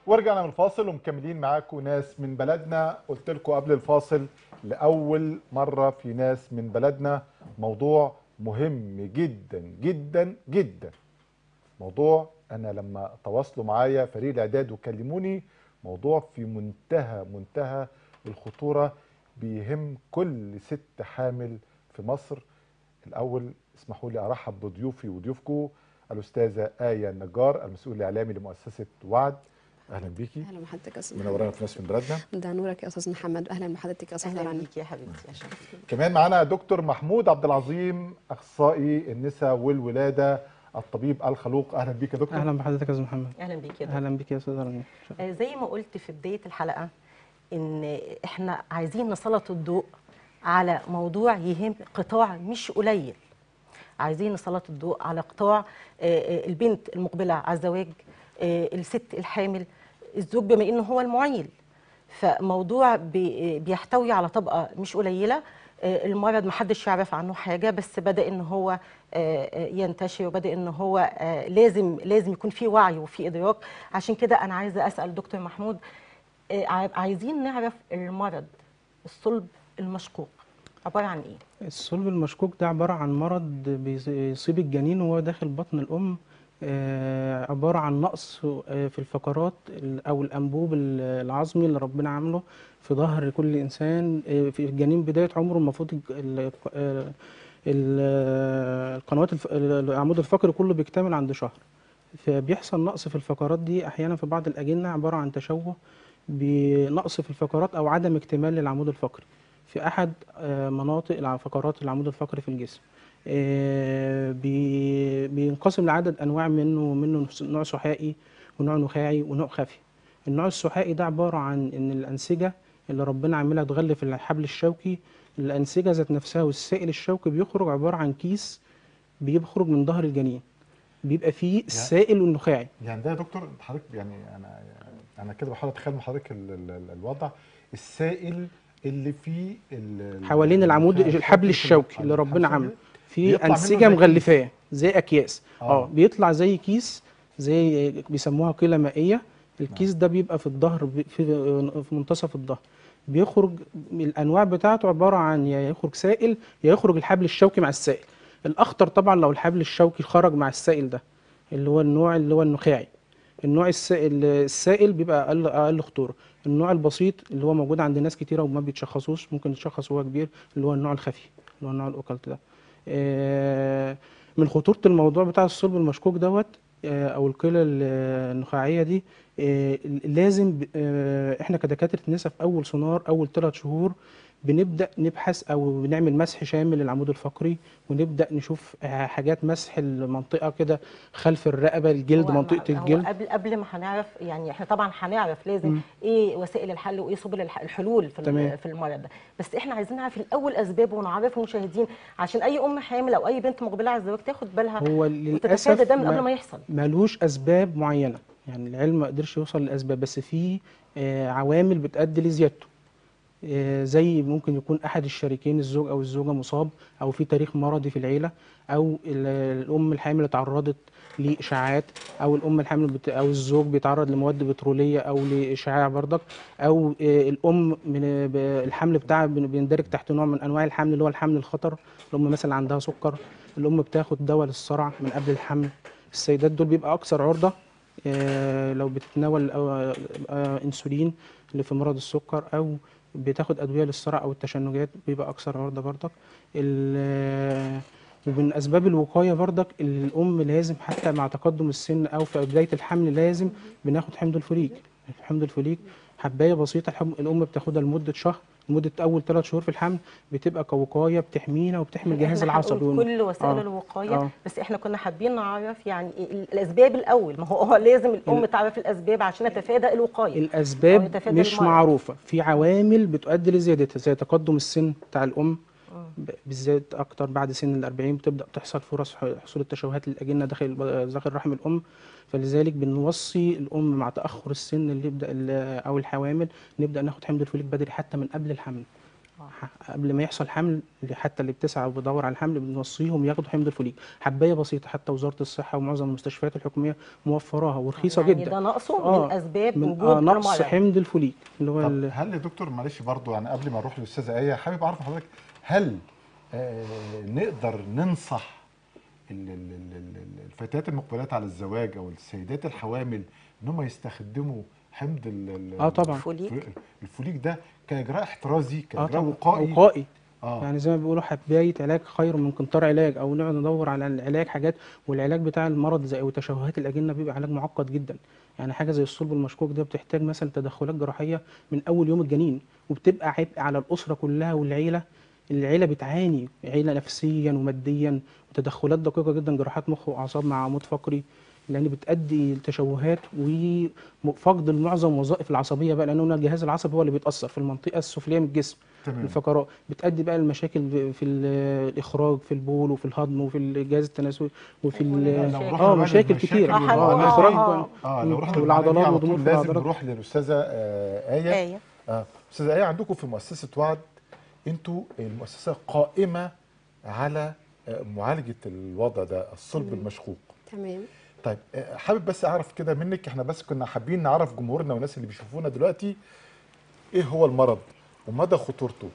ورجعنا من الفاصل ومكملين معاكم ناس من بلدنا قلت لكم قبل الفاصل لاول مره في ناس من بلدنا موضوع مهم جدا جدا جدا موضوع انا لما تواصلوا معايا فريق الاعداد وكلموني موضوع في منتهى منتهى الخطوره بيهم كل ست حامل في مصر الاول اسمحوا لي ارحب بضيوفي وضيوفكم الاستاذه ايه النجار المسؤول الاعلامي لمؤسسه وعد اهلا بيكي اهلا بحضرتك يا استاذ منورانا في ناس من بلدنا ده نورك يا استاذ محمد اهلا بحضرتك يا استاذ اهلا رنا بيك يا حبيبتي يا شرف كمان معانا دكتور محمود عبد العظيم اخصائي النساء والولاده الطبيب الخلوق اهلا بيك يا دكتور اهلا بحضرتك يا استاذ محمد اهلا بيك يا دكتور اهلا بك يا استاذ رنا آه، زي ما قلت في بدايه الحلقه ان احنا عايزين نسلط الضوء على موضوع يهم قطاع مش قليل عايزين نسلط الضوء على قطاع آه، آه، البنت المقبله على الزواج آه، الست الحامل الزوج بما انه هو المعيل فموضوع بي- بيحتوي على طبقه مش قليله آه، المرض محدش يعرف عنه حاجه بس بدا ان هو آه، آه، ينتشر وبدا ان هو آه، لازم لازم يكون في وعي وفي ادراك عشان كده انا عايزه اسال دكتور محمود آه، عاي- عايزين نعرف المرض الصلب المشقوق عباره عن ايه الصلب المشكوك ده عبارة عن مرض بيصيب الجنين وهو داخل بطن الأم آه، عبارة عن نقص آه، في الفقرات ال- أو الأنبوب ال- العظمي اللي ربنا عامله في ظهر كل إنسان آه، في الجنين بداية عمره المفروض الج- ال- آه، ال- القنوات الف- العمود الفقري كله بيكتمل عند شهر فبيحصل نقص في الفقرات دي أحيانا في بعض الأجنة عبارة عن تشوه بنقص في الفقرات أو عدم اكتمال للعمود الفقري في احد آه، مناطق الع- فقرات العمود الفقري في الجسم آه، بي- بينقسم لعدد انواع منه منه نوع سحائي ونوع نخاعي ونوع خفي النوع السحائي ده عباره عن ان الانسجه اللي ربنا عاملها تغلف الحبل الشوكي الانسجه ذات نفسها والسائل الشوكي بيخرج عباره عن كيس بيخرج من ظهر الجنين بيبقى فيه السائل والنخاعي يعني ده يا دكتور حضرتك يعني انا انا كده بحاول اتخيل من حضرتك ال- ال- ال- الوضع السائل اللي فيه ال- حوالين العمود النخاع الحبل الشوكي اللي الحبل ربنا الشوكي عامله ده في بيطلع منه انسجه زي كيس. مغلفاه زي اكياس آه. اه بيطلع زي كيس زي بيسموها قيله مائيه الكيس ده بيبقى في الظهر ب- في في منتصف الظهر بيخرج الانواع بتاعته عباره عن يا يخرج سائل يا يخرج الحبل الشوكي مع السائل الاخطر طبعا لو الحبل الشوكي خرج مع السائل ده اللي هو النوع اللي هو النخاعي النوع السائل السائل بيبقى اقل اقل خطوره النوع البسيط اللي هو موجود عند ناس كتيره وما بيتشخصوش ممكن يتشخص وهو كبير اللي هو النوع الخفي اللي هو النوع الاوكلت ده آه، من خطوره الموضوع بتاع الصلب المشكوك دوت آه، او القيله ال- النخاعيه دي آه، لازم ب- آه، احنا كدكاتره نساء في اول سونار اول ثلاث شهور بنبدا نبحث او بنعمل مسح شامل للعمود الفقري ونبدا نشوف آه، حاجات مسح المنطقه كده خلف الرقبه الجلد هو- منطقه هو الجلد قبل قبل ما هنعرف يعني احنا طبعا هنعرف لازم مم. ايه وسائل الحل وايه سبل الح- الحلول في تمام. ال- في المرض ده بس احنا عايزين نعرف الاول اسبابه ونعرف المشاهدين عشان اي ام حامل او اي بنت مقبله على الزواج تاخد بالها هو وتتفادى للاسف ده من قبل ما- ما يحصل ملوش اسباب معينه يعني العلم ما قدرش يوصل لاسباب بس في آه، عوامل بتؤدي لزيادته آه، زي ممكن يكون احد الشريكين الزوج او الزوجه مصاب او في تاريخ مرضي في العيله او ال- الام الحامل اتعرضت لاشاعات او الام الحامل بت... او الزوج بيتعرض لمواد بتروليه او لاشعاع بردك او آه، الام من ب- الحمل بتاعها بن- بيندرج تحت نوع من انواع الحمل اللي هو الحمل الخطر الام مثلا عندها سكر الام بتاخد دواء للصرع من قبل الحمل السيدات دول بيبقى اكثر عرضه آه، لو بتتناول آه، آه، انسولين اللي في مرض السكر او بتاخد ادويه للصرع او التشنجات بيبقى اكثر عرضه برضك ال- ومن اسباب الوقايه برضك الام لازم حتى مع تقدم السن او في بدايه الحمل لازم بناخد حمض الفوليك حمض الفوليك حبايه بسيطه الحم- الام بتاخدها لمده شهر لمده اول ثلاث شهور في الحمل بتبقى كوقايه بتحمينا وبتحمي الجهاز احنا العصبي هنقول والن- كل وسائل آه. الوقايه آه. بس احنا كنا حابين نعرف يعني ال- الاسباب الاول ما هو هو لازم الام ال- تعرف الاسباب عشان نتفادى الوقايه أو الاسباب يتفادى مش المرض. معروفه في عوامل بتؤدي لزيادتها زي تقدم السن بتاع الام ب- بالذات اكتر بعد سن ال 40 بتبدا تحصل فرص ح- حصول التشوهات للاجنه داخل الب- داخل رحم الام فلذلك بنوصي الام مع تاخر السن اللي يبدا ال- او الحوامل نبدا ناخد حمض الفوليك بدري حتى من قبل الحمل ح- قبل ما يحصل حمل اللي حتى اللي بتسعى وبتدور على الحمل بنوصيهم ياخدوا حمض الفوليك حبايه بسيطه حتى وزاره الصحه ومعظم المستشفيات الحكوميه موفراها ورخيصه يعني جدا ده نقصه آه، من اسباب من وجود آه نقص المرض. حمض الفوليك اللي هو طب ال- هل يا دكتور معلش برضو يعني قبل ما اروح للاستاذه ايه حابب اعرف من حضرتك هل آه نقدر ننصح ال- ال- ال- ال- الفتيات المقبلات على الزواج او السيدات الحوامل ان هم يستخدموا حمض ال- ال- آه طبعاً. الفوليك. الفوليك ده كاجراء احترازي اه كاجراء طبعا وقائي وقائي اه يعني زي ما بيقولوا حبايه علاج خير من قنطار علاج او نقعد ندور على العلاج حاجات والعلاج بتاع المرض زي وتشوهات الاجنه بيبقى علاج معقد جدا يعني حاجه زي الصلب المشكوك ده بتحتاج مثلا تدخلات جراحيه من اول يوم الجنين وبتبقى عبء على الاسره كلها والعيله العيله بتعاني عيله نفسيا وماديا وتدخلات دقيقه جدا جراحات مخ واعصاب مع عمود فقري لان بتؤدي لتشوهات وفقد لمعظم وظائف العصبيه بقى لانه الجهاز العصبي هو اللي بيتاثر في المنطقه السفليه من الجسم تمام الفقرات بتؤدي بقى المشاكل في ال- الاخراج في البول وفي الهضم وفي الجهاز التناسلي وفي ال- لا، لو اه رحنا بقى مشاكل للمشاكل كتير آه، حلو. اه آه، الاخراج آه. اه لو رحنا والعضلات للمعلومة دي على وضمور طول في لازم العضلات نروح للاستاذه آه ايه آية. اه استاذه ايه عندكم في مؤسسه وعد انتوا المؤسسه قائمه على آه، معالجه الوضع ده الصلب المشقوق تمام طيب آه، حابب بس اعرف كده منك احنا بس كنا حابين نعرف جمهورنا والناس اللي بيشوفونا دلوقتي ايه هو المرض ومدى خطورته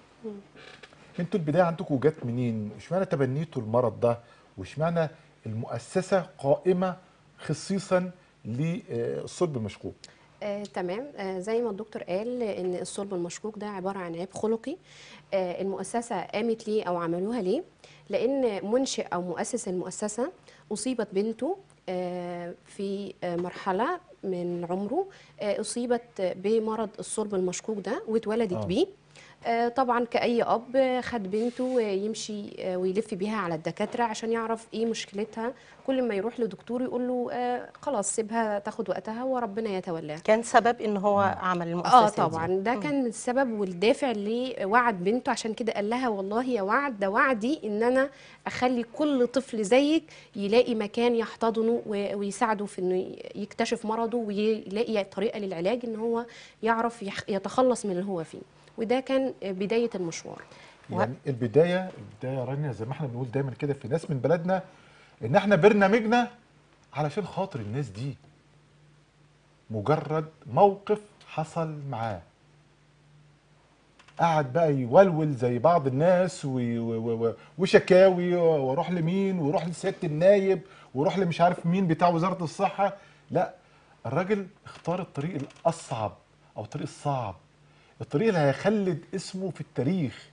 انتوا البدايه عندكم جت منين اشمعنى تبنيتوا المرض ده واشمعنى المؤسسه قائمه خصيصا للصلب المشقوق آه، تمام آه، زي ما الدكتور قال ان الصلب المشكوك ده عباره عن عيب خلقي آه، المؤسسه قامت ليه او عملوها ليه لان منشئ او مؤسس المؤسسه اصيبت بنته آه، في آه، مرحله من عمره آه، اصيبت بمرض الصلب المشكوك ده واتولدت آه. بيه آه، طبعا كأي أب آه، خد بنته آه، يمشي آه، ويلف بيها على الدكاترة عشان يعرف إيه مشكلتها كل ما يروح لدكتور يقول له آه، خلاص سيبها تاخد وقتها وربنا يتولاها كان سبب ان هو عمل المؤسسه اه دي. طبعا ده كان السبب والدافع اللي وعد بنته عشان كده قال لها والله يا وعد ده وعدي ان انا اخلي كل طفل زيك يلاقي مكان يحتضنه و- ويساعده في انه يكتشف مرضه ويلاقي طريقه للعلاج ان هو يعرف يخ- يتخلص من اللي هو فيه وده كان بدايه المشوار يعني البدايه البدايه يا رانيا زي ما احنا بنقول دايما كده في ناس من بلدنا ان احنا برنامجنا علشان خاطر الناس دي مجرد موقف حصل معاه قعد بقى يولول زي بعض الناس و- و- و- وشكاوي واروح لمين واروح لسياده النايب واروح لمش عارف مين بتاع وزاره الصحه لا الراجل اختار الطريق الاصعب او الطريق الصعب الطريق اللي هيخلد اسمه في التاريخ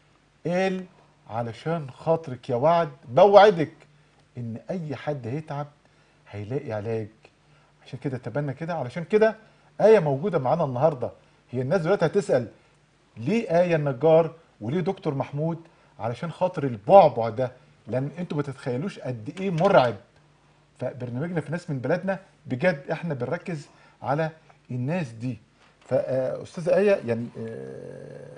قال علشان خاطرك يا وعد بوعدك ان اي حد هيتعب هيلاقي علاج عشان كده تبنى كده علشان كده آية موجودة معانا النهاردة هي الناس دلوقتي هتسأل ليه آية النجار وليه دكتور محمود علشان خاطر البعبع ده لأن انتوا ما تتخيلوش قد ايه مرعب فبرنامجنا في ناس من بلدنا بجد احنا بنركز على الناس دي فأستاذة آية يعني آه،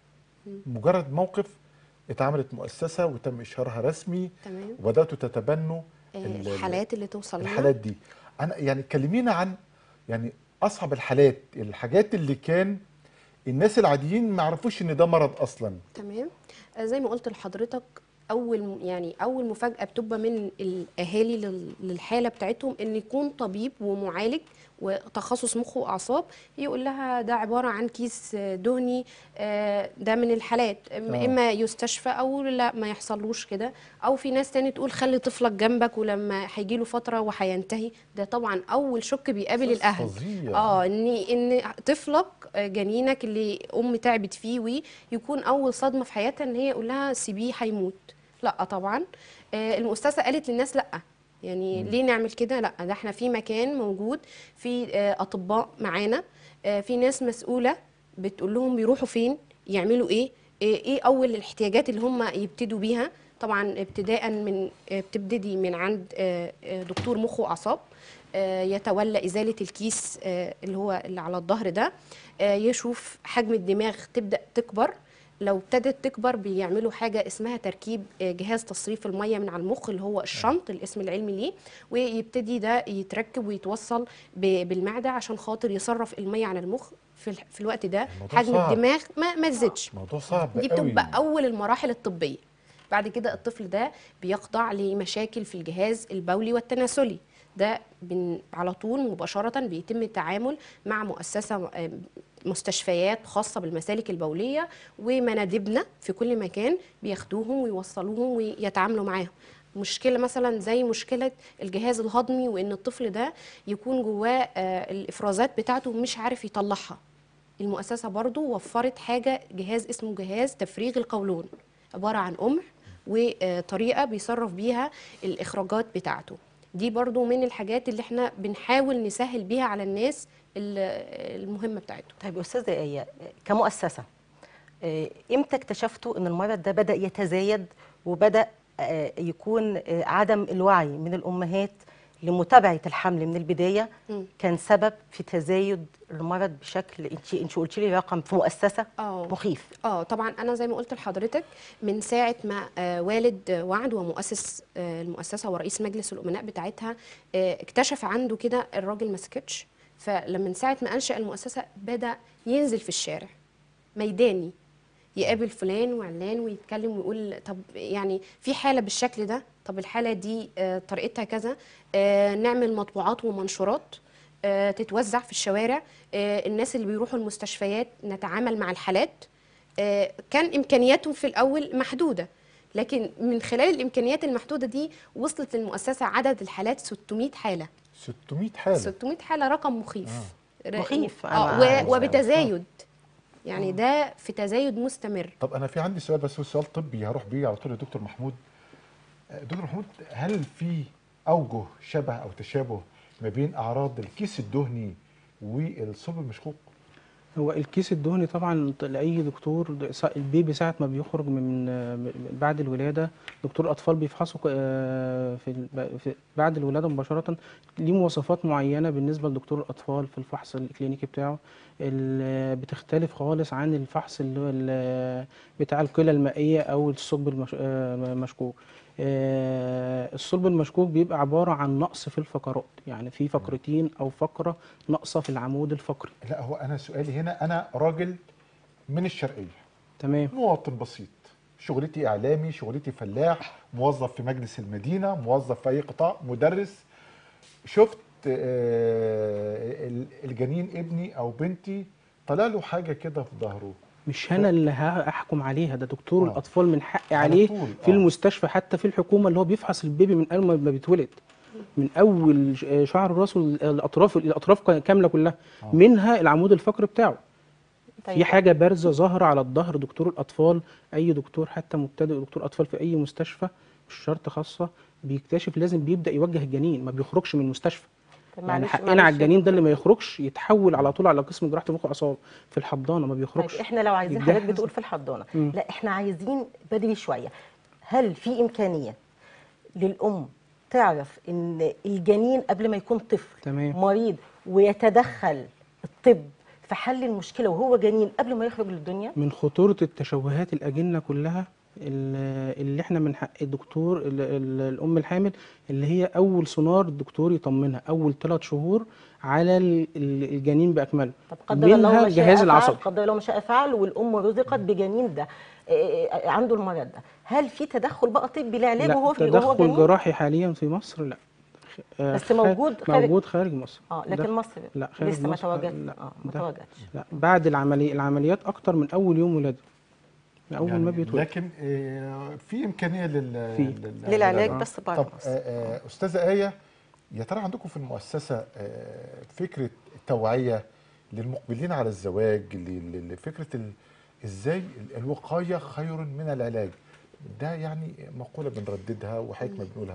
مجرد موقف اتعملت مؤسسة وتم إشهارها رسمي تمام وبدأتوا تتبنوا آه، ال- ال- الحالات اللي توصل لنا الحالات دي انا يعني كلمينا عن يعني اصعب الحالات الحاجات اللي كان الناس العاديين ما يعرفوش ان ده مرض اصلا تمام آه، زي ما قلت لحضرتك اول يعني اول مفاجاه بتبقى من الاهالي لل- للحاله بتاعتهم ان يكون طبيب ومعالج وتخصص مخ واعصاب يقول لها ده عباره عن كيس آه، دهني آه، ده من الحالات أم- آه. اما يستشفى او لا ما يحصلوش كده او في ناس تاني تقول خلي طفلك جنبك ولما هيجي له فتره وهينتهي ده طبعا اول شك بيقابل إحساس الاهل فظيع. اه ان ان طفلك آه، جنينك اللي ام تعبت فيه ويكون اول صدمه في حياتها ان هي يقول لها سيبيه هيموت لا طبعا آه، المؤسسه قالت للناس لا يعني ليه نعمل كده لا ده احنا في مكان موجود في آه، اطباء معانا آه، في ناس مسؤوله بتقول لهم بيروحوا فين يعملوا ايه ايه إيه اول الاحتياجات اللي هم يبتدوا بيها طبعا ابتداء من آه، بتبتدي من عند آه، آه، دكتور مخ واعصاب آه، يتولى ازاله الكيس آه، اللي هو اللي على الظهر ده آه، يشوف حجم الدماغ تبدا تكبر لو ابتدت تكبر بيعملوا حاجه اسمها تركيب آه، جهاز تصريف الميه من على المخ اللي هو الشنط الاسم العلمي ليه ويبتدي ده يتركب ويتوصل ب- بالمعده عشان خاطر يصرف الميه عن المخ في, ال- في الوقت ده الموضوع حجم صعب. الدماغ ما ما تزيدش موضوع صعب دي قوي. بتبقى اول المراحل الطبيه بعد كده الطفل ده بيخضع لمشاكل في الجهاز البولي والتناسلي ده بن على طول مباشرة بيتم التعامل مع مؤسسة آه، مستشفيات خاصة بالمسالك البولية ومنادبنا في كل مكان بياخدوهم ويوصلوهم ويتعاملوا معاهم مشكلة مثلا زي مشكلة الجهاز الهضمي وإن الطفل ده يكون جواه آه، الإفرازات بتاعته مش عارف يطلعها المؤسسة برضو وفرت حاجة جهاز اسمه جهاز تفريغ القولون عبارة عن قمع وطريقة بيصرف بيها الإخراجات بتاعته دي برضو من الحاجات اللي احنا بنحاول نسهل بيها على الناس ال- المهمة بتاعته طيب استاذه ايه كمؤسسه آه، امتى اكتشفتوا ان المرض ده بدا يتزايد وبدا آه، يكون آه، عدم الوعي من الامهات لمتابعه الحمل من البدايه مم. كان سبب في تزايد المرض بشكل انت انت قلت لي رقم في مؤسسه اه مخيف اه طبعا انا زي ما قلت لحضرتك من ساعه ما آه والد آه، وعد ومؤسس آه المؤسسه ورئيس مجلس الامناء بتاعتها آه اكتشف عنده كده الراجل ما سكتش فلما من ساعه ما انشا المؤسسه بدا ينزل في الشارع ميداني يقابل فلان وعلان ويتكلم ويقول طب يعني في حاله بالشكل ده طب الحاله دي آه طريقتها كذا آه نعمل مطبوعات ومنشورات آه، تتوزع في الشوارع آه، الناس اللي بيروحوا المستشفيات نتعامل مع الحالات آه، كان امكانياتهم في الاول محدوده لكن من خلال الامكانيات المحدوده دي وصلت للمؤسسه عدد الحالات 600 حاله 600 حاله 600 حاله رقم مخيف ر- مخيف. اه أنا- و- وبتزايد يعني ده في تزايد مستمر طب انا في عندي سؤال بس هو سؤال طبي هروح بيه على طول لدكتور محمود آه، دكتور محمود هل في اوجه شبه او تشابه ما بين اعراض الكيس الدهني والصلب المشقوق هو الكيس الدهني طبعا لاي دكتور ده سا- البيبي ساعه ما بيخرج من من بعد الولاده دكتور الاطفال بيفحصوا ك- آه، في ال- في- بعد الولاده مباشره ليه مواصفات معينه بالنسبه لدكتور الاطفال في الفحص الكلينيكي بتاعه ال- بتختلف خالص عن الفحص اللي هو ال- بتاع الكلى المائيه او الثقب المش- آه، المشكوك آه، الصلب المشكوك بيبقى عباره عن نقص في الفقرات يعني في فقرتين او فقره ناقصه في العمود الفقري لا هو انا سؤالي هنا انا راجل من الشرقيه تمام مواطن بسيط شغلتي اعلامي شغلتي فلاح موظف في مجلس المدينه موظف في اي قطاع مدرس شفت آه، ال- الجنين ابني او بنتي طلع له حاجه كده في ظهره مش انا اللي هحكم عليها ده دكتور آه. الاطفال من حقي على عليه طول، في آه. المستشفى حتى في الحكومه اللي هو بيفحص البيبي من اول ما بيتولد من اول ش- شعر راسه الاطراف الاطراف كامله كلها آه. منها العمود الفقري بتاعه طيب. في حاجه بارزه ظاهره على الظهر دكتور الاطفال اي دكتور حتى مبتدئ دكتور اطفال في اي مستشفى مش شرط خاصه بيكتشف لازم بيبدا يوجه الجنين ما بيخرجش من المستشفى طب يعني معلش- حقنا معلش على يا الجنين ده اللي ما دكتور. يخرجش يتحول على طول على قسم جراحه المخ واعصاب في الحضانه ما بيخرجش طيب احنا لو عايزين حضرتك يتجهز. بتقول في الحضانه مم. لا احنا عايزين بدري شويه هل في امكانيه للام تعرف ان الجنين قبل ما يكون طفل تمام. مريض ويتدخل الطب في حل المشكله وهو جنين قبل ما يخرج للدنيا من خطورة التشوهات الأجنة كلها ال- اللي احنا من حق الدكتور ال- ال- الأم الحامل اللي هي أول سونار الدكتور يطمنها أول ثلاث شهور على ال- ال- الجنين بأكمله طب قدر الله منها ما شاء الجهاز فعل العصبي قدر الله ما شاء فعل والام رزقت بجنين ده إيه، إيه، عنده المرض ده هل في تدخل بقى طبي لعلاجه لا وهو في وهو تدخل جنين جراحي حاليا في مصر لا آه، بس خارج- موجود خارج- موجود خارج مصر اه ده- لكن مصر لا خارج لسه ما مصر تواجدش لا اه ما ده- تواجدش لا بعد العملية العمليات أكتر من أول يوم ولادة من أول ما يعني بيتولد لكن آه، في امكانيه لل في. لل- للعلاج لل- بس بره طب مصر. آه، آه، استاذه ايه يا ترى عندكم في المؤسسه آه، فكره توعيه للمقبلين على الزواج ل- ل- لفكره ال- ازاي ال- الوقايه خير من العلاج ده يعني مقوله بنرددها وحكمه بنقولها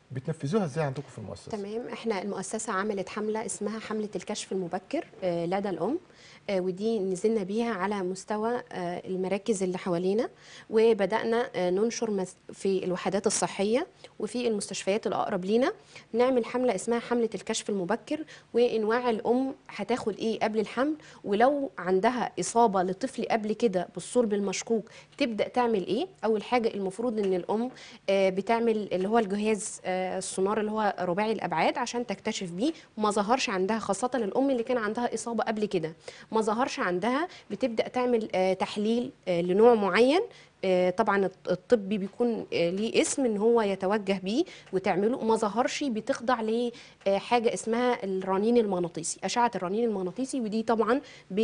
بتنفذوها ازاي عندكم في المؤسسه تمام احنا المؤسسه عملت حمله اسمها حمله الكشف المبكر آه، لدى الام آه، ودي نزلنا بيها على مستوى آه، المراكز اللي حوالينا وبدانا آه، ننشر مس- في الوحدات الصحيه وفي المستشفيات الاقرب لينا نعمل حمله اسمها حمله الكشف المبكر ونوعي الام هتاخد ايه قبل الحمل ولو عندها اصابه لطفل قبل كده بالصلب المشكوك تبدا تعمل ايه اول حاجه المفروض ان الام آه، بتعمل اللي هو الجهاز آه، السونار اللي هو رباعي الابعاد عشان تكتشف بيه ما ظهرش عندها خاصه الام اللي كان عندها اصابه قبل كده ما ظهرش عندها بتبدا تعمل آه، تحليل آه، لنوع معين آه، طبعا الط- الطبي بيكون آه، ليه اسم ان هو يتوجه بيه وتعمله ما ظهرش بتخضع لحاجه اسمها الرنين المغناطيسي اشعه الرنين المغناطيسي ودي طبعا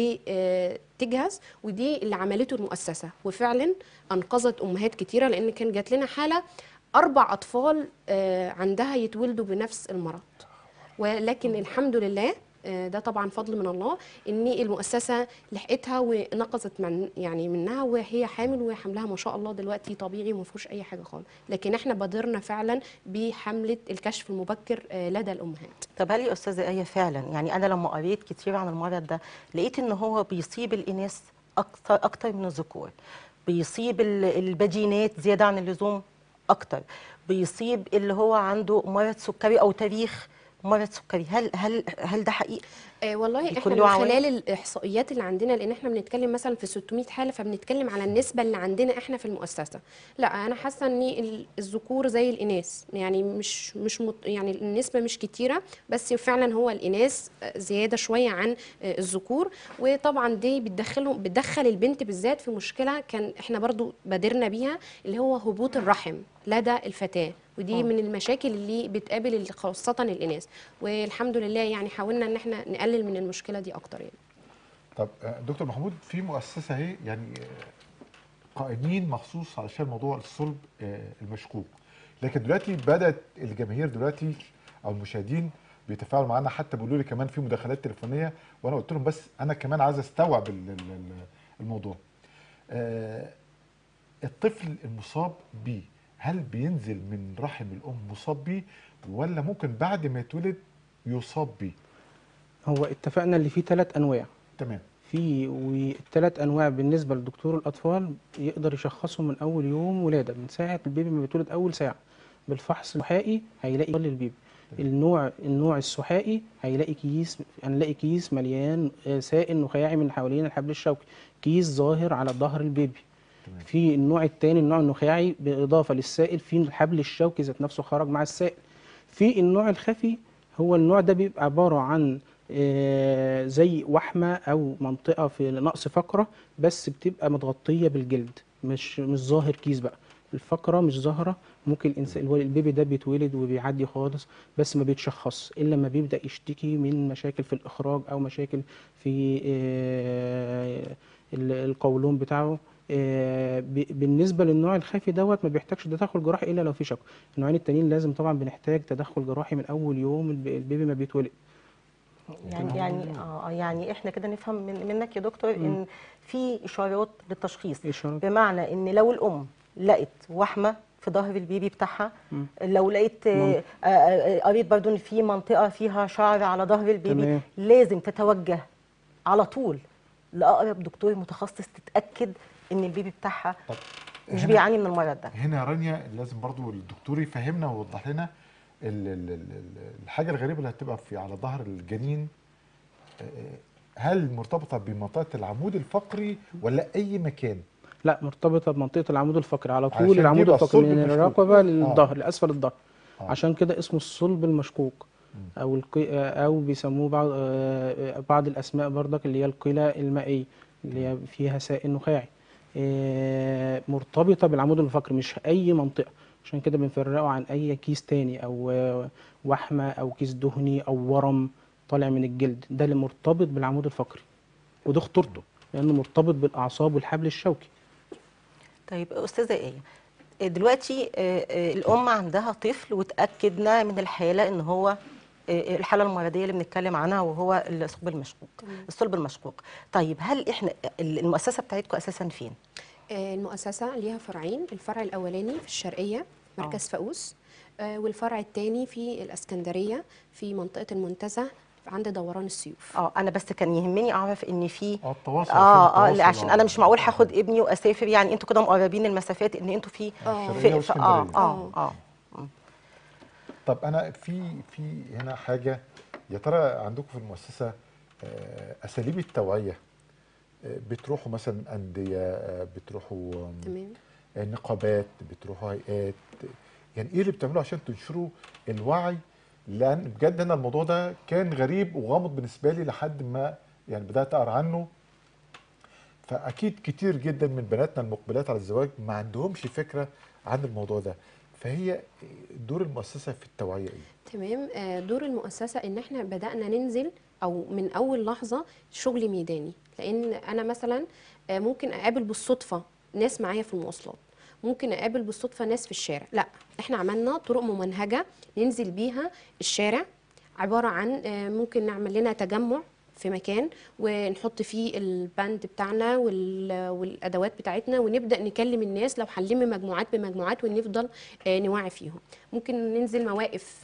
بتجهز ودي اللي عملته المؤسسه وفعلا انقذت امهات كتيره لان كان جات لنا حاله اربع اطفال آه، عندها يتولدوا بنفس المرض ولكن الحمد لله آه، ده طبعا فضل من الله ان المؤسسه لحقتها ونقذت من يعني منها وهي حامل وحملها ما شاء الله دلوقتي طبيعي وما فيهوش اي حاجه خالص لكن احنا بادرنا فعلا بحمله الكشف المبكر آه، لدى الامهات طب هل يا استاذه ايه فعلا يعني انا لما قريت كتير عن المرض ده لقيت ان هو بيصيب الاناث اكتر اكتر من الذكور بيصيب ال- البدينات زياده عن اللزوم اكتر بيصيب اللي هو عنده مرض سكري او تاريخ مرض سكري هل هل هل ده حقيقي آه والله بيكون احنا له من عوامل؟ خلال الاحصائيات اللي عندنا لان احنا بنتكلم مثلا في 600 حاله فبنتكلم على النسبه اللي عندنا احنا في المؤسسه لا انا حاسه ان ال- الذكور زي الاناث يعني مش مش مط يعني النسبه مش كتيره بس فعلا هو الاناث آه، زياده شويه عن آه، الذكور وطبعا دي بتدخلهم بتدخل البنت بالذات في مشكله كان احنا برضو بادرنا بيها اللي هو هبوط الرحم لدى الفتاه ودي من المشاكل اللي بتقابل ال- خاصه الاناث والحمد لله يعني حاولنا ان احنا نقلل من المشكله دي اكتر يعني طب آه، دكتور محمود في مؤسسه اهي يعني آه، قائمين مخصوص علشان موضوع الصلب آه، المشكوك لكن دلوقتي بدات الجماهير دلوقتي او المشاهدين بيتفاعلوا معانا حتى بيقولوا لي كمان في مداخلات تليفونيه وانا قلت لهم بس انا كمان عايز استوعب ال- ال- ال- الموضوع آه، الطفل المصاب بيه هل بينزل من رحم الام مصاب بيه ولا ممكن بعد ما يتولد يصاب بيه هو اتفقنا اللي فيه ثلاث انواع تمام في والثلاث انواع بالنسبه لدكتور الاطفال يقدر يشخصهم من اول يوم ولاده من ساعه البيبي ما بيتولد اول ساعه بالفحص السحائي هيلاقي ضل البيبي النوع النوع السحائي هيلاقي كيس هنلاقي كيس مليان آه، سائل نخاعي من حوالين الحبل الشوكي كيس ظاهر على ظهر البيبي تمام. في النوع الثاني النوع النخاعي بالاضافه للسائل في الحبل الشوكي ذات نفسه خرج مع السائل في النوع الخفي هو النوع ده بيبقى عباره عن آه، زي وحمه او منطقه في نقص فقره بس بتبقى متغطيه بالجلد مش مش ظاهر كيس بقى الفقره مش ظاهره ممكن الانسان الولد- البيبي ده بيتولد وبيعدي خالص بس ما بيتشخص الا لما بيبدا يشتكي من مشاكل في الاخراج او مشاكل في آه، ال- القولون بتاعه آه، ب- بالنسبه للنوع الخفي دوت ما بيحتاجش تدخل جراحي الا لو في شك النوعين التانيين لازم طبعا بنحتاج تدخل جراحي من اول يوم الب- البيبي ما بيتولد يعني يعني اه يعني احنا كده نفهم من منك يا دكتور ان في اشارات للتشخيص إشارات. بمعنى ان لو الام لقت وحمه في ظهر البيبي بتاعها لو لقيت آه، آه، آه، قريت برضو ان في منطقه فيها شعر على ظهر البيبي تمام. لازم تتوجه على طول لاقرب دكتور متخصص تتاكد ان البيبي بتاعها طب مش هنا- بيعاني من المرض ده هنا يا رانيا لازم برضو الدكتور يفهمنا ويوضح لنا ال- ال- ال- ال- الحاجه الغريبه اللي هتبقى في على ظهر الجنين آه، هل مرتبطه بمنطقه العمود الفقري ولا اي مكان لا مرتبطه بمنطقه العمود الفقري على عشان طول العمود يبقى الفقري الصلب من مشكوك. الرقبه آه. للظهر لاسفل الظهر آه. عشان كده اسمه الصلب المشكوك او القي... او بيسموه بعض آه، بعض الاسماء برضك اللي هي القلة المائيه اللي هي فيها سائل نخاعي آه، مرتبطه بالعمود الفقري مش اي منطقه عشان كده بنفرقه عن اي كيس تاني او آه، وحمه او كيس دهني او ورم طالع من الجلد ده اللي مرتبط بالعمود الفقري وده خطورته لانه مرتبط بالاعصاب والحبل الشوكي طيب استاذه ايه دلوقتي آه، آه، الام عندها طفل وتاكدنا من الحاله ان هو آه، الحاله المرضيه اللي بنتكلم عنها وهو الصلب المشكوك الصلب المشكوك طيب هل احنا المؤسسه بتاعتكم اساسا فين آه، المؤسسة ليها فرعين الفرع الأولاني في الشرقية مركز فاقوس آه، والفرع الثاني في الاسكندريه في منطقه المنتزه عند دوران السيوف اه انا بس كان يهمني اعرف ان في اه التواصل اه اه التواصل، لا عشان انا مش معقول هاخد ابني واسافر يعني انتوا كده مقربين المسافات ان انتوا في آه. في, شرقية في اه واسكندرية. اه اه طب انا في في هنا حاجه يا ترى عندكم في المؤسسه آه، اساليب التوعيه آه، بتروحوا مثلا انديه آه، بتروحوا آم، تمام آه، نقابات بتروحوا هيئات يعني ايه اللي بتعملوه عشان تنشروا الوعي لان بجد انا الموضوع ده كان غريب وغامض بالنسبه لي لحد ما يعني بدات اقرا عنه فاكيد كتير جدا من بناتنا المقبلات على الزواج ما عندهمش فكره عن الموضوع ده فهي دور المؤسسه في التوعيه ايه تمام آه، دور المؤسسة إن إحنا بدأنا ننزل أو من أول لحظة شغل ميداني لأن أنا مثلا آه، ممكن أقابل بالصدفة ناس معايا في المواصلات ممكن أقابل بالصدفة ناس في الشارع لا إحنا عملنا طرق ممنهجة ننزل بيها الشارع عبارة عن آه، ممكن نعمل لنا تجمع في مكان ونحط فيه الباند بتاعنا وال- والادوات بتاعتنا ونبدا نكلم الناس لو هنلم مجموعات بمجموعات ونفضل آه، نوعي فيهم ممكن ننزل مواقف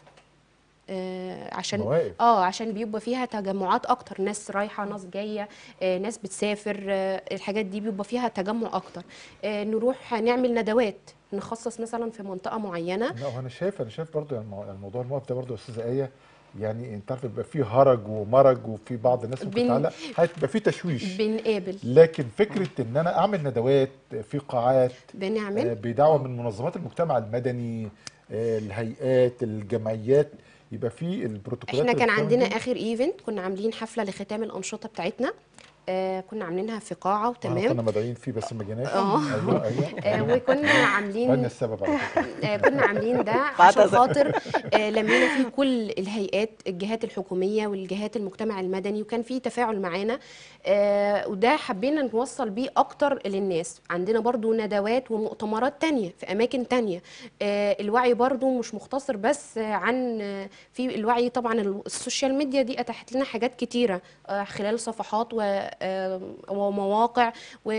آه، عشان مواقف. اه عشان بيبقى فيها تجمعات اكتر ناس رايحه ناس جايه آه، ناس بتسافر آه، الحاجات دي بيبقى فيها تجمع اكتر آه، نروح نعمل ندوات نخصص مثلا في منطقه معينه لا وانا شايف انا شايف برضو يعني المو- الموضوع الموقف ده برضو يا استاذه ايه يعني انت عارف بيبقى فيه هرج ومرج وفي بعض الناس ممكن بن- تعلق هيبقى فيه تشويش بنقابل لكن فكره ان انا اعمل ندوات في قاعات آه، بنعمل بدعوه من منظمات المجتمع المدني آه، الهيئات الجمعيات يبقى في البروتوكولات احنا اللي كان بتتعمل عندنا دي. اخر ايفنت كنا عاملين حفله لختام الانشطه بتاعتنا آه كنا عاملينها في قاعه آه، وتمام كنا مدعوين فيه بس ما جيناش آه. ايوه ايوه آه وكنا انا عاملين السبب على فكره آه، كنا عاملين ده عشان بعتذر. خاطر آه، لمينا فيه كل الهيئات الجهات الحكوميه والجهات المجتمع المدني وكان فيه تفاعل معانا آه، وده حبينا نوصل بيه اكتر للناس عندنا برضو ندوات ومؤتمرات تانية في اماكن تانية آه، الوعي برضو مش مختصر بس آه، عن آه، في الوعي طبعا ال- السوشيال ميديا دي اتاحت لنا حاجات كتيره آه، خلال صفحات و- آه، ومواقع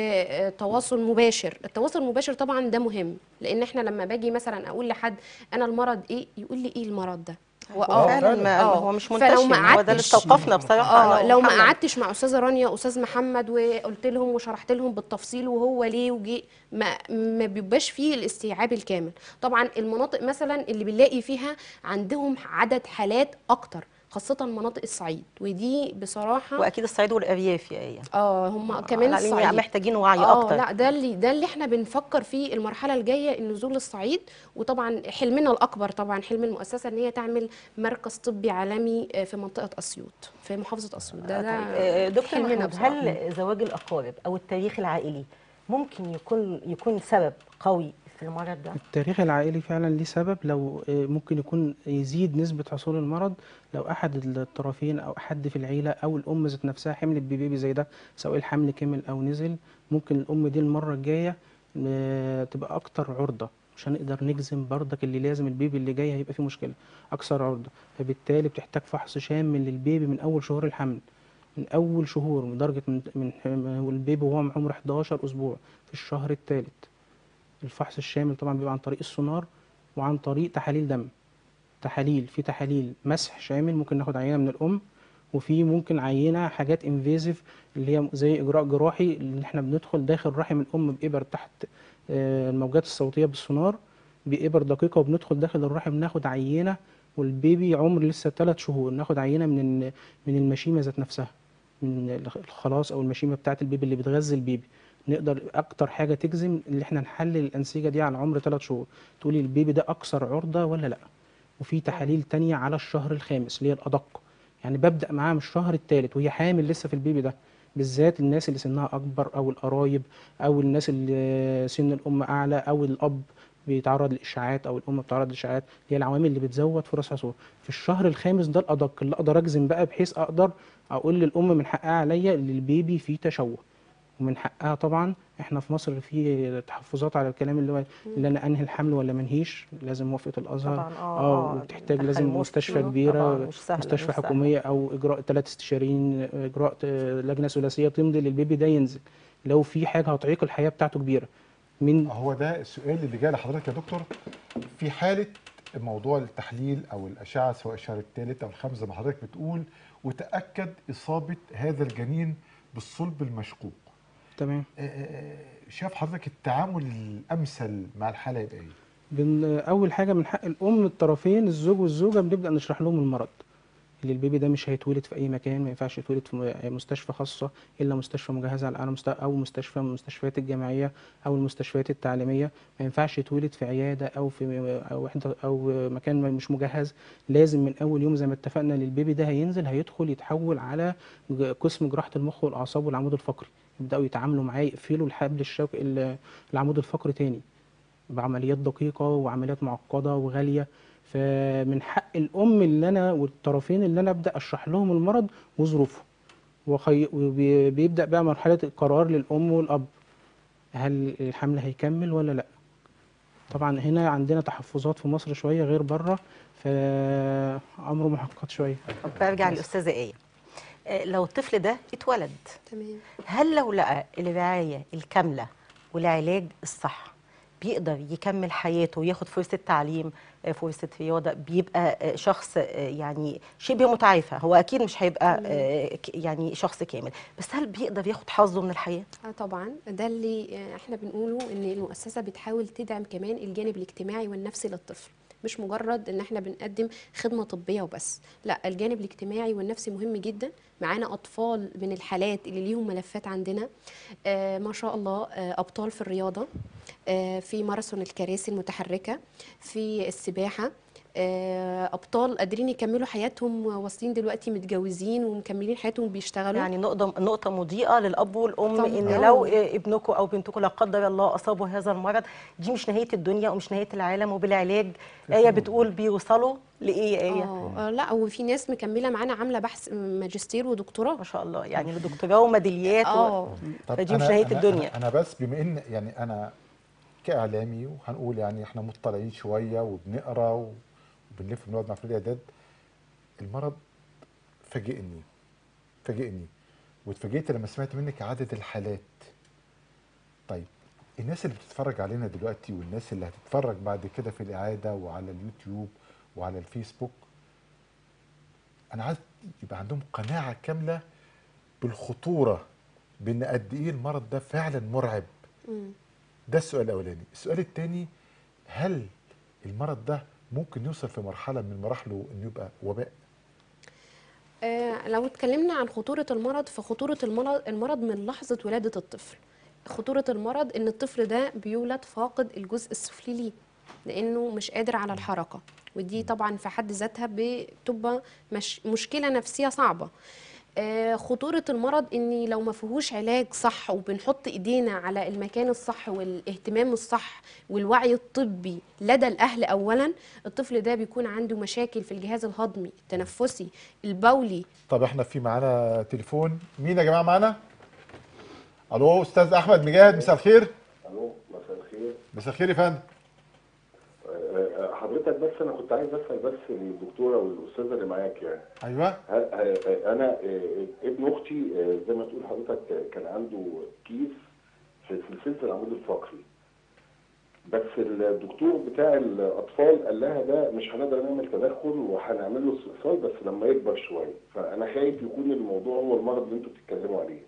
وتواصل مباشر التواصل المباشر طبعا ده مهم لان احنا لما باجي مثلا اقول لحد انا المرض ايه يقول لي ايه المرض ده هو آه، فعلا ما آه. هو مش فلو منتشر ما هو ده اللي قعدتش- استوقفنا بصراحه اه أنا لو ما ومحمد. قعدتش مع استاذه رانيا واستاذ محمد وقلت لهم وشرحت لهم بالتفصيل وهو ليه وجي ما ما بيبقاش فيه الاستيعاب الكامل طبعا المناطق مثلا اللي بنلاقي فيها عندهم عدد حالات اكتر خاصه مناطق الصعيد ودي بصراحه واكيد الصعيد والارياف يا ايه اه هم كمان لأن الصعيد محتاجين وعي اه اكتر لا ده اللي ده اللي احنا بنفكر فيه المرحله الجايه النزول للصعيد وطبعا حلمنا الاكبر طبعا حلم المؤسسه ان هي تعمل مركز طبي عالمي آه، في منطقه اسيوط في محافظه اسيوط ده, ده آه، دكتور حلمنا محمود بصراحة. هل زواج الاقارب او التاريخ العائلي ممكن يكون يكون سبب قوي في المرض ده التاريخ العائلي فعلا ليه سبب لو آه، ممكن يكون يزيد نسبة حصول المرض لو أحد الطرفين أو حد في العيلة أو الأم ذات نفسها حملت ببيبي زي ده سواء الحمل كمل أو نزل ممكن الأم دي المرة الجاية آه، تبقى أكتر عرضة مش هنقدر نجزم برضك اللي لازم البيبي اللي جاي هيبقى فيه مشكلة أكثر عرضة فبالتالي بتحتاج فحص شامل للبيبي من أول شهور الحمل من أول شهور لدرجة من من والبيبي وهو عمره 11 أسبوع في الشهر الثالث الفحص الشامل طبعا بيبقى عن طريق السونار وعن طريق تحاليل دم تحاليل في تحاليل مسح شامل ممكن ناخد عينه من الام وفي ممكن عينه حاجات انفيزيف اللي هي زي اجراء جراحي اللي احنا بندخل داخل رحم الام بابر تحت آه، الموجات الصوتيه بالسونار بابر دقيقه وبندخل داخل الرحم ناخد عينه والبيبي عمر لسه ثلاث شهور ناخد عينه من ال- من المشيمه ذات نفسها من الخلاص او المشيمه بتاعه البيبي اللي بتغذي البيبي نقدر اكتر حاجه تجزم اللي احنا نحلل الانسجه دي على عمر ثلاث شهور تقولي البيبي ده اكثر عرضه ولا لا وفي تحاليل تانية على الشهر الخامس اللي هي الادق يعني ببدا معاها من الشهر الثالث وهي حامل لسه في البيبي ده بالذات الناس اللي سنها اكبر او القرايب او الناس اللي سن الام اعلى او الاب بيتعرض لاشاعات او الام بتتعرض لاشاعات هي العوامل اللي بتزود فرص حصول في الشهر الخامس ده الادق اللي اقدر اجزم بقى بحيث اقدر اقول للام من حقها عليا ان البيبي فيه تشوه ومن حقها طبعا احنا في مصر في تحفظات على الكلام اللي هو اللي انا انهي الحمل ولا منهيش لازم موافقه الازهر طبعا اه اه وبتحتاج دخل لازم مفتي مستشفى طبعاً كبيره مش سهلة، مستشفى مش سهلة. حكوميه او اجراء ثلاث استشاريين اجراء آه، لجنه ثلاثيه تمضي للبيبي ده ينزل لو في حاجه هتعيق الحياه بتاعته كبيره من هو ده السؤال اللي جاي لحضرتك يا دكتور في حاله موضوع التحليل او الاشعه سواء الشهر الثالث او الخامس زي ما حضرتك بتقول وتاكد اصابه هذا الجنين بالصلب المشقوق تمام آه، شاف حضرتك التعامل الامثل مع الحاله يبقى ايه؟ بن اول حاجه من حق الام الطرفين الزوج والزوجه بنبدا نشرح لهم المرض اللي البيبي ده مش هيتولد في اي مكان ما ينفعش يتولد في م- مستشفى خاصه الا مستشفى مجهزه على اعلى مستوى او مستشفى من المستشفيات الجامعيه او المستشفيات التعليميه ما ينفعش يتولد في عياده او في او وحده او مكان مش مجهز لازم من اول يوم زي ما اتفقنا ان البيبي ده هينزل هيدخل يتحول على ج- قسم جراحه المخ والاعصاب والعمود الفقري يبداوا يتعاملوا معاه يقفلوا الحبل الشوكي ال- العمود الفقري تاني بعمليات دقيقة وعمليات معقدة وغالية فمن حق الأم اللي أنا والطرفين اللي أنا أبدأ أشرح لهم المرض وظروفه وخي... وبيبدأ بقى مرحلة القرار للأم والأب هل الحمل هيكمل ولا لأ طبعا هنا عندنا تحفظات في مصر شوية غير بره فأمره معقد شوية طب برجع للاستاذه ايه آه، لو الطفل ده اتولد تمام هل لو لقى الرعايه الكامله والعلاج الصح بيقدر يكمل حياته وياخد فرصه تعليم آه، فرصه رياضه بيبقى آه، شخص آه، يعني شبه متعافى هو اكيد مش هيبقى آه، ك- يعني شخص كامل بس هل بيقدر ياخد حظه من الحياه اه طبعا ده اللي آه، احنا بنقوله ان المؤسسه بتحاول تدعم كمان الجانب الاجتماعي والنفسي للطفل مش مجرد ان احنا بنقدم خدمه طبيه وبس لا الجانب الاجتماعي والنفسي مهم جدا معانا اطفال من الحالات اللي ليهم ملفات عندنا آه ما شاء الله آه ابطال في الرياضه آه في ماراثون الكراسي المتحركه في السباحه آه، ابطال قادرين يكملوا حياتهم واصلين دلوقتي متجوزين ومكملين حياتهم بيشتغلوا يعني نقطة نقطة مضيئة للأب والأم طبعاً. إن آه. لو ابنكم أو بنتكم لا قدر الله أصابوا هذا المرض دي مش نهاية الدنيا ومش نهاية العالم وبالعلاج آية بتقول بيوصلوا لإيه يا آية؟ اه آه، لا وفي ناس مكمله معانا عامله بحث ماجستير ودكتوراه ما شاء الله يعني لدكتوراه وميداليات و... اه فدي مش نهاية أنا الدنيا. أنا, انا بس بما ان يعني انا كاعلامي وهنقول يعني احنا مطلعين شويه وبنقرا وبنلف بنقعد مع فريق اعداد المرض فاجئني فاجئني واتفاجئت لما سمعت منك عدد الحالات طيب الناس اللي بتتفرج علينا دلوقتي والناس اللي هتتفرج بعد كده في الاعاده وعلى اليوتيوب وعلى الفيسبوك انا عايز يبقى عندهم قناعه كامله بالخطوره بان قد ايه المرض ده فعلا مرعب مم. ده السؤال الاولاني السؤال الثاني هل المرض ده ممكن يوصل في مرحله من مراحله انه يبقى وباء آه، لو اتكلمنا عن خطورة المرض فخطورة المرض المرض من لحظة ولادة الطفل خطورة المرض ان الطفل ده بيولد فاقد الجزء السفلي ليه لانه مش قادر على الحركة ودي طبعا في حد ذاتها بتبقى مش مشكلة نفسية صعبة آه، خطورة المرض ان لو ما فيهوش علاج صح وبنحط ايدينا على المكان الصح والاهتمام الصح والوعي الطبي لدى الاهل اولا الطفل ده بيكون عنده مشاكل في الجهاز الهضمي التنفسي البولي طب احنا في معانا تليفون مين يا جماعه معانا الو استاذ احمد مجاهد مساء الخير الو مساء الخير مساء الخير يا فندم آه، حضرتك بس انا كنت عايز اسال بس الدكتوره والاستاذه اللي معاك يعني ايوه ه- آه، انا آه، ابن اختي آه، زي ما تقول حضرتك آه، كان عنده كيس في سلسله العمود الفقري بس الدكتور بتاع الاطفال قال لها ده مش هنقدر نعمل تدخل وهنعمل له استئصال بس لما يكبر شويه فانا خايف يكون الموضوع هو المرض اللي انتوا بتتكلموا عليه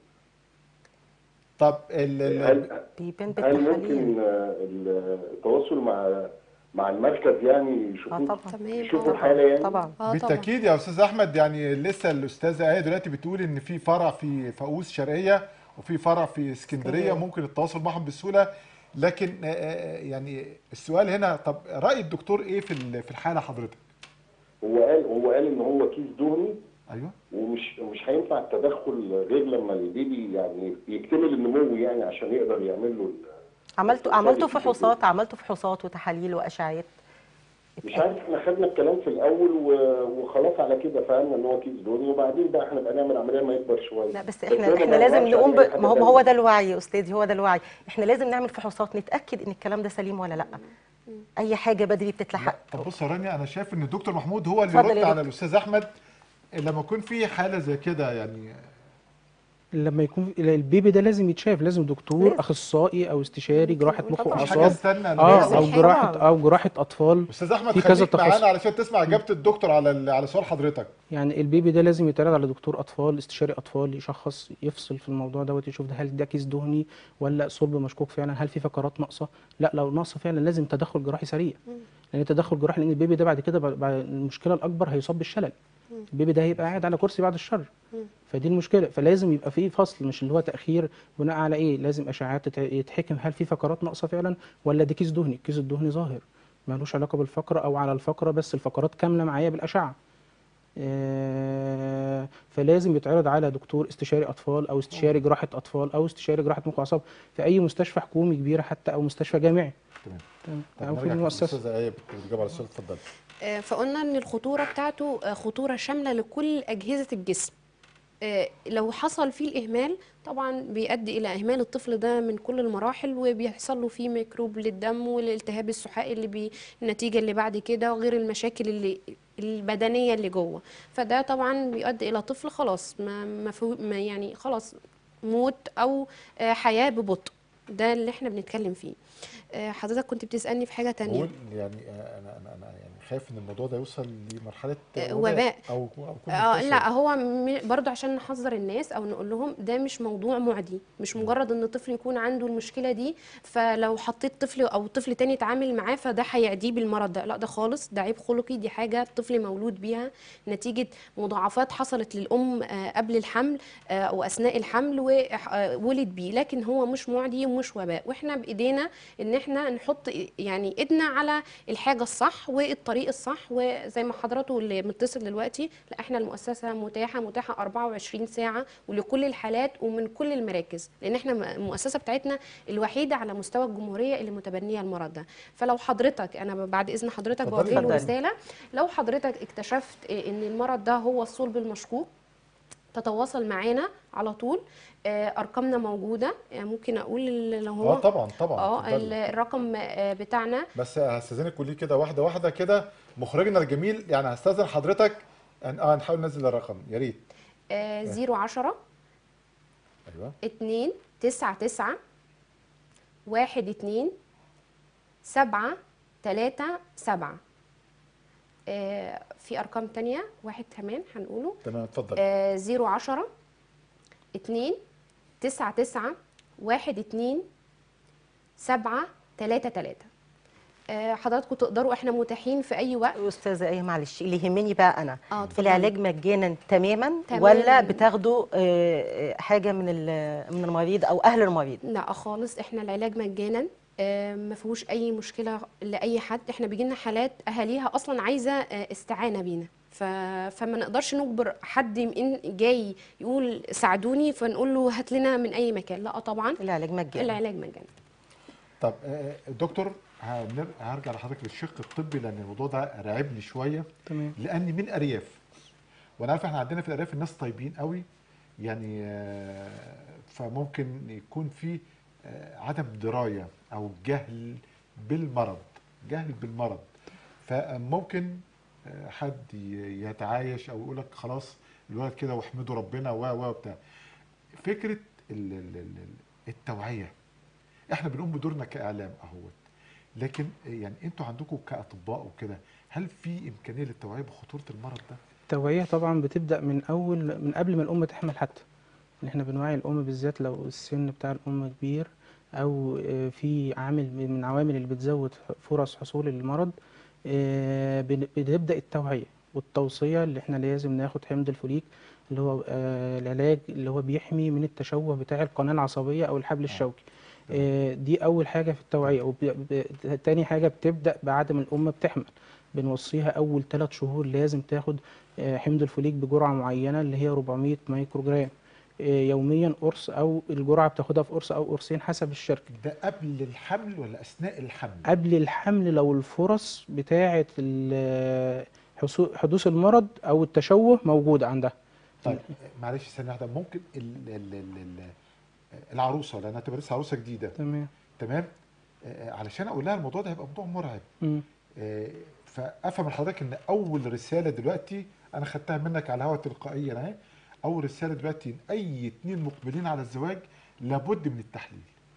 طب ال ال هل بيبان هل بالتحاليل ممكن آه، التواصل مع مع المركز يعني اه يشوفوا طبعا تمام يشوفوا آه. الحاله يعني طبعا اه طبعا بالتاكيد يا استاذ احمد يعني لسه الاستاذه ايه دلوقتي بتقول ان في فرع في فاقوس شرقيه وفي فرع في اسكندريه اسكندرية. ممكن التواصل معهم بسهوله لكن آه، آه، يعني السؤال هنا طب راي الدكتور ايه في ال- في الحاله حضرتك هو قال هو قال ان هو كيس دهني ايوه ومش مش هينفع التدخل غير لما البيبي يعني يكتمل النمو يعني عشان يقدر يعمل له ال- عملتوا عملتوا فحوصات عملتوا فحوصات وتحاليل واشعاعات مش عارف احنا خدنا الكلام في الاول و- وخلاص على كده فهمنا ان هو كيس دهني وبعدين بقى احنا بقى نعمل عمليه ما يكبر شويه لا بس أنا احنا ما احنا لازم بعرفش نقوم ب... عليه حاجة ما هو ما تانية. هو ده الوعي يا استاذي هو ده الوعي احنا لازم نعمل فحوصات نتاكد ان الكلام ده سليم ولا لا اي حاجه بدري بتتلحق طب بص يا رانيا انا شايف ان الدكتور محمود هو اللي اتفضل يرد يا على دكتور. الاستاذ احمد لما يكون في حاله زي كده يعني لما يكون البيبي ده لازم يتشاف لازم دكتور لازم. اخصائي او استشاري جراحه مخ طبعاً. مش حاجه واعصاب استنى اه لازم او حاجة. جراحه او جراحه اطفال استاذ احمد في كذا خليك معانا تخصص. علشان تسمع اجابه الدكتور على ال- على سؤال حضرتك يعني البيبي ده لازم يتعرض على دكتور اطفال استشاري اطفال يشخص يفصل في الموضوع دوت يشوف ده هل ده كيس دهني ولا صلب مشكوك فعلا هل في فقرات ناقصه لا لو ناقصه فعلا لازم تدخل جراحي سريع لان التدخل جراحي لان البيبي ده بعد كده بعد بعد المشكله الاكبر هيصاب بالشلل البيبي ده هيبقى قاعد على كرسي بعد الشر فدي المشكله فلازم يبقى في فصل مش اللي هو تاخير بناء على ايه لازم اشعاعات تت- يتحكم هل في فقرات ناقصه فعلا ولا ده كيس دهني الكيس الدهني ظاهر ملوش علاقه بالفقره او على الفقره بس الفقرات كامله معايا بالاشعه آه، فلازم يتعرض على دكتور استشاري اطفال او استشاري جراحه اطفال او استشاري جراحه مخ واعصاب في اي مستشفى حكومي كبيره حتى او مستشفى جامعي تمام تمام طب او في نرجع المؤسسه استاذه ايه بتجاوب على السؤال اتفضل آه، فقلنا ان الخطوره بتاعته آه، خطوره شامله لكل اجهزه الجسم آه، لو حصل فيه الاهمال طبعا بيؤدي الى اهمال الطفل ده من كل المراحل وبيحصل له فيه ميكروب للدم والالتهاب السحائي اللي بي النتيجه اللي بعد كده وغير المشاكل اللي البدنيه اللي جوه فده طبعا بيؤدي الى طفل خلاص ما, ما, فهو- ما يعني خلاص موت او آه، حياه ببطء ده اللي احنا بنتكلم فيه آه، حضرتك كنت بتسالني في حاجه تانية بقول يعني آه، انا انا انا يعني خايف ان الموضوع ده يوصل لمرحله آه، وباء. او او يكون اه منتشر. لا هو م- برضه عشان نحذر الناس او نقول لهم ده مش موضوع معدي مش مجرد ان طفل يكون عنده المشكله دي فلو حطيت طفل او طفل تاني اتعامل معاه فده هيعديه بالمرض ده لا ده خالص ده عيب خلقي دي حاجه الطفل مولود بيها نتيجه مضاعفات حصلت للام آه، قبل الحمل آه، او اثناء الحمل وولد بيه لكن هو مش معدي ومش وباء واحنا بايدينا ان احنا نحط يعني ايدنا على الحاجه الصح والطريق الصح وزي ما حضرته اللي متصل دلوقتي لا احنا المؤسسه متاحه متاحه 24 ساعه ولكل الحالات ومن كل المراكز لان احنا م- المؤسسه بتاعتنا الوحيده على مستوى الجمهوريه اللي متبنيه المرض ده فلو حضرتك انا بعد اذن حضرتك اتفضلي. بوجه له اتفضلي. رساله لو حضرتك اكتشفت ان المرض ده هو الصلب المشكوك تتواصل معانا على طول آه، ارقامنا موجوده يعني ممكن اقول ال- لو هو اه طبعا طبعا اه اتفضلي. ال- الرقم آه، بتاعنا بس هستاذنك قولي كده واحده واحده كده مخرجنا الجميل يعني هستاذن حضرتك ان اه نحاول ننزل الرقم يا ريت آه، 010 ايوه 2 9 9 1 2 7 3 7 في ارقام تانية واحد كمان هنقوله تمام اتفضل آه، 010 2 9 9 1 2 7 3 3 حضراتكم تقدروا احنا متاحين في اي وقت استاذه ايه معلش اللي يهمني بقى انا اه اتفضلي. العلاج مجانا تماما تماماً. ولا بتاخدوا آه، آه، حاجه من ال- من المريض او اهل المريض لا خالص احنا العلاج مجانا آه، ما فيهوش اي مشكله لاي حد احنا بيجي لنا حالات اهاليها اصلا عايزه آه، استعانه بينا ف... فما نقدرش نجبر حد من جاي يقول ساعدوني فنقول له هات لنا من اي مكان لا طبعا العلاج مجانا العلاج مجانا طب آه، دكتور هنر- هرجع لحضرتك للشق الطبي لان الموضوع ده راعبني شويه تمام لاني من ارياف وانا عارف احنا عندنا في الارياف الناس طيبين قوي يعني آه، فممكن يكون في آه، عدم درايه او جهل بالمرض جهل بالمرض فممكن آه، حد ي- يتعايش او يقول لك خلاص الولد كده واحمدوا ربنا و و بتاع فكره ال- ال- ال- التوعيه احنا بنقوم بدورنا كاعلام اهوت لكن يعني انتوا عندكم كاطباء وكده هل في امكانيه للتوعيه بخطوره المرض ده؟ التوعية طبعا بتبدأ من أول من قبل ما الأم تحمل حتى إن إحنا بنوعي الأم بالذات لو السن بتاع الأم كبير أو آه، في عامل من العوامل اللي بتزود فرص حصول المرض آه، بن- بتبدأ التوعية والتوصية اللي إحنا لازم ناخد حمض الفوليك اللي هو آه، العلاج اللي هو بيحمي من التشوه بتاع القناة العصبية أو الحبل الشوكي آه، دي أول حاجة في التوعية وتاني حاجة بتبدأ بعد ما الأم بتحمل بنوصيها أول ثلاث شهور لازم تاخد آه، حمض الفوليك بجرعة معينة اللي هي 400 مايكروجرام آه، يوميا قرص أو الجرعة بتاخدها في قرص أو قرصين حسب الشركة ده قبل الحمل ولا اثناء الحمل؟ قبل الحمل لو الفرص بتاعة ال- حصو- حدوث المرض أو التشوه موجودة عندها طيب معلش ثانيه واحده ممكن ال ال ال ال العروسه لانها تبقى لسه عروسه جديده تمام تمام آه، علشان اقول لها الموضوع ده هيبقى موضوع مرعب مم. آه، فافهم من حضرتك ان اول رساله دلوقتي انا خدتها منك على الهواء تلقائيا اهي اول رساله دلوقتي اي اتنين مقبلين على الزواج لابد من التحليل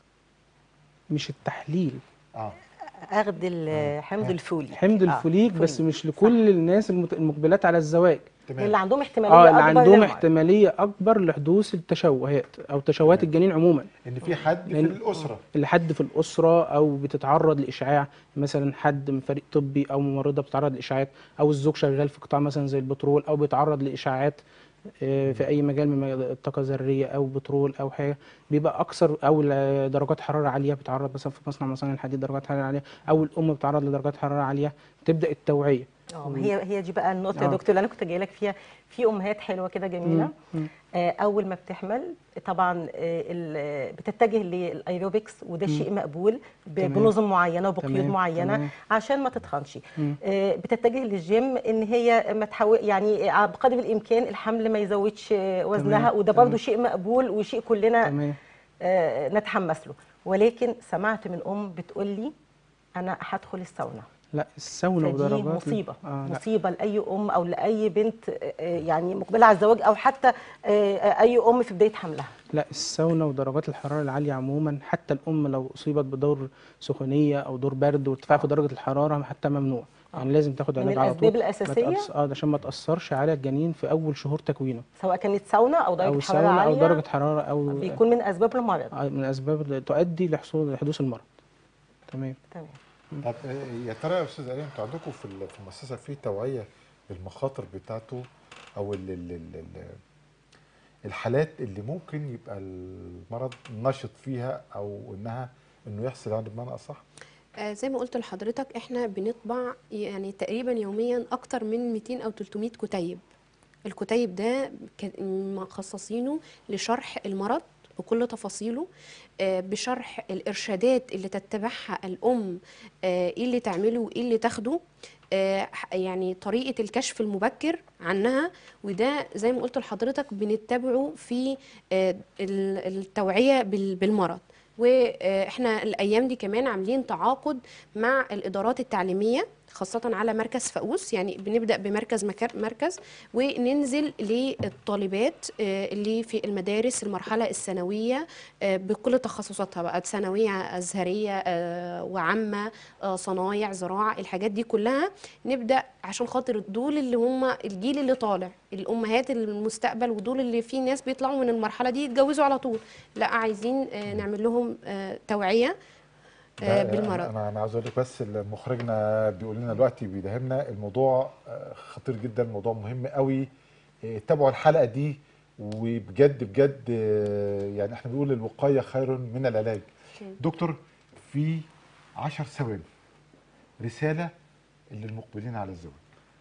مش التحليل اه اخد الحمض الفولي حمض آه، الفوليك بس مش لكل الناس المت- المقبلات على الزواج تمام اللي عندهم احتماليه اه اللي أكبر عندهم للمرض. احتماليه اكبر لحدوث التشوهات او تشوهات الجنين عموما ان في حد في لأن- الاسره اللي حد في الاسره او بتتعرض لاشعاع مثلا حد من فريق طبي او ممرضه بتتعرض لاشعاعات او الزوج شغال في قطاع مثلا زي البترول او بيتعرض لاشعاعات آه، في اي مجال من مجال الطاقه الذريه او بترول او حاجه بيبقى اكثر او ل- درجات حراره عاليه بتتعرض مثلا في مصنع مصانع الحديد درجات حراره عاليه او الام بتتعرض لدرجات حراره عاليه تبدا التوعيه اه ما هي هي دي بقى النقطه يا آه. دكتور اللي انا كنت جايه لك فيها في امهات حلوه كده جميله مم. آه، اول ما بتحمل طبعا آه، ال- بتتجه للايروبكس وده شيء مقبول ب- تمام. بنظم معينه وبقيود تمام، معينه تمام. عشان ما تتخنش مم. آه، بتتجه للجيم ان هي ما تحاول يعني آه، بقدر الامكان الحمل ما يزودش آه، وزنها تمام، وده برضو تمام. شيء مقبول وشيء كلنا تمام آه، نتحمس له ولكن سمعت من ام بتقول لي انا هدخل الساونا لا الساونا فدي ودرجات مصيبه آه لا. مصيبه لاي ام او لاي بنت آه، آه، يعني مقبله على الزواج او حتى آه، آه، اي ام في بدايه حملها لا الساونا ودرجات الحراره العاليه عموما حتى الام لو اصيبت بدور سخونيه او دور برد وارتفاع في درجه الحراره حتى ممنوع يعني لازم تاخد من علاج على طول الأسباب ما الأساسية؟ تأث- اه عشان ما تاثرش على الجنين في اول شهور تكوينه سواء كانت ساونا او او درجه حراره الساونا او عاليه درجه حراره او بيكون من اسباب المرض آه، من الاسباب اللي تؤدي لحصول لحدوث المرض تمام تمام طب آه، يا ترى يا استاذ علي انتوا عندكم في ال- في المؤسسه في توعيه بالمخاطر بتاعته او ال ال ال ال الحالات اللي ممكن يبقى المرض نشط فيها او انها انه يحصل يعني بمعنى اصح آه، زي ما قلت لحضرتك احنا بنطبع يعني تقريبا يوميا اكتر من 200 او 300 كتيب الكتيب ده ك- مخصصينه لشرح المرض بكل تفاصيله آه، بشرح الارشادات اللي تتبعها الام آه، ايه اللي تعمله وايه اللي تاخده آه، ح- يعني طريقه الكشف المبكر عنها وده زي ما قلت لحضرتك بنتبعه في آه، ال- التوعيه بال- بالمرض واحنا الايام دي كمان عاملين تعاقد مع الادارات التعليميه خاصة على مركز فاقوس يعني بنبدأ بمركز مكر مركز وننزل للطالبات آه، اللي في المدارس المرحلة الثانوية آه، بكل تخصصاتها بقى ثانوية أزهرية آه، وعامة آه، صنايع زراعة الحاجات دي كلها نبدأ عشان خاطر دول اللي هم الجيل اللي طالع الأمهات المستقبل ودول اللي في ناس بيطلعوا من المرحلة دي يتجوزوا على طول لا عايزين آه، نعمل لهم آه، توعية آه، ده بالمرض انا انا عاوز اقول لك بس مخرجنا بيقول لنا دلوقتي بيدهمنا الموضوع آه، خطير جدا موضوع مهم قوي آه، تابعوا الحلقه دي وبجد بجد آه، يعني احنا بنقول الوقايه خير من العلاج دكتور في 10 ثواني رساله للمقبلين على الزواج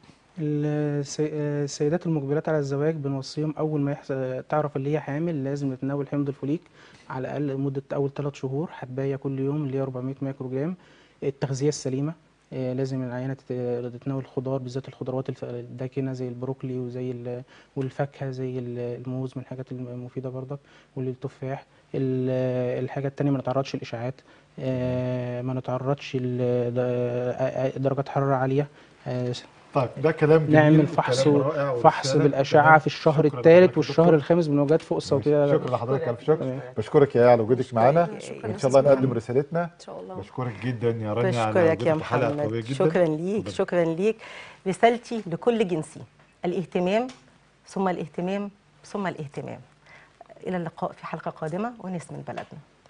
السي- السيدات المقبلات على الزواج بنوصيهم اول ما يحصل تعرف اللي هي حامل لازم تتناول حمض الفوليك على الاقل مده اول ثلاث شهور حبايه كل يوم اللي هي 400 مايكرو جرام التغذيه السليمه آه، لازم العيانه تت- تتناول خضار بالذات الخضروات الف- الداكنه زي البروكلي وزي ال- والفاكهه زي ال- الموز من الحاجات المفيده برضك والتفاح ال- الحاجه التانية ما نتعرضش لاشاعات آه، ما نتعرضش لدرجات حراره عاليه آه، طيب ده كلام جميل نعمل فحص وكلام رائع فحص ورسالة. بالاشعه تمام. في الشهر شكراً الثالث لحضرتك يا والشهر دكتور. الخامس بموجات فوق الصوتيه شكرا لحضرتك الف شكر تمام. بشكرك يا على وجودك معانا شكراً وان يا شاء الله أستاذ نقدم محمد. رسالتنا إن شاء الله بشكرك جدا يا رانيا على بشكرك يا وجودك في حلقه قويه محمد جدا شكرا ليك ربنا شكرا ليك رسالتي لكل جنسي الاهتمام ثم الاهتمام ثم الاهتمام الى اللقاء في حلقه قادمه وناس من بلدنا